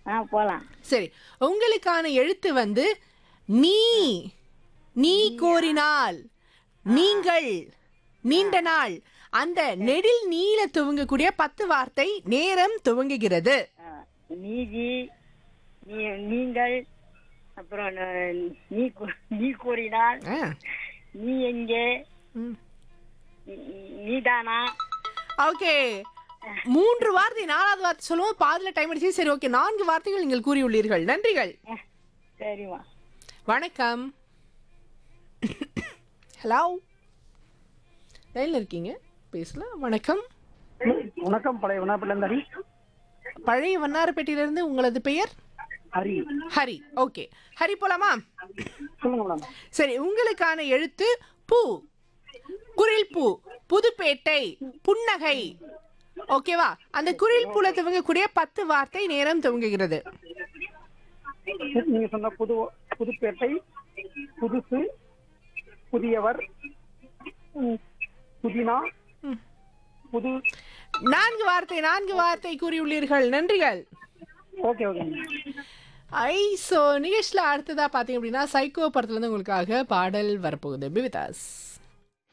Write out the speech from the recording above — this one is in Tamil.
ஆ போலாம் சரி உங்களுக்கான எழுத்து வந்து நீ நீ கோரினால் நீங்கள் நீண்ட நாள் அந்த நெடில் நீல துவங்கக்கூடிய பத்து வார்த்தை நேரம் துவங்குகிறது ஆ, நீதி நீ நீங்கள் அப்புறம் ந- நீ கூ- நீ கூறினால் ஆ. நீ எங்கே ம். நீ- நீதானா ஓகே மூன்று வார்த்தை நாலாவது வார்த்தை சொல்லுவோம் பாதியில டைம் அடிச்சு சரி ஓகே நான்கு வார்த்தைகள் நீங்கள் கூறியுள்ளீர்கள் நன்றிகள் ஆ, சரிம்மா வணக்கம் ஹலோ லைன்ல இருக்கீங்க பேசலாம் வணக்கம் வணக்கம் பழைய வினாப்பிள்ளை ஹரி பழைய வண்ணாரப்பேட்டையிலிருந்து உங்களது பெயர் ஹரி ஹரி ஓகே ஹரி போலாமா சொல்லுங்க மேடம் சரி உங்களுக்கான எழுத்து பூ குரில் பூ புதுப்பேட்டை புன்னகை ஓகேவா அந்த குரில் பூல துவங்கக்கூடிய பத்து வார்த்தை நேரம் துவங்குகிறது நீங்க சொன்ன புது புதுப்பேட்டை புதுசு புதியவர் ம், புதினா புது நான்கு வார்த்தை நான்கு வார்த்தை கூறியுள்ளீர்கள் நன்றிகள் ஓகே ஓகே ஐ ஸோ நிகழ்ச்சியில் அடுத்ததா பார்த்தீங்க அப்படின்னா சைக்கோ படத்துலேருந்து உங்களுக்காக பாடல் வரப்போகுது பிவிதாஸ்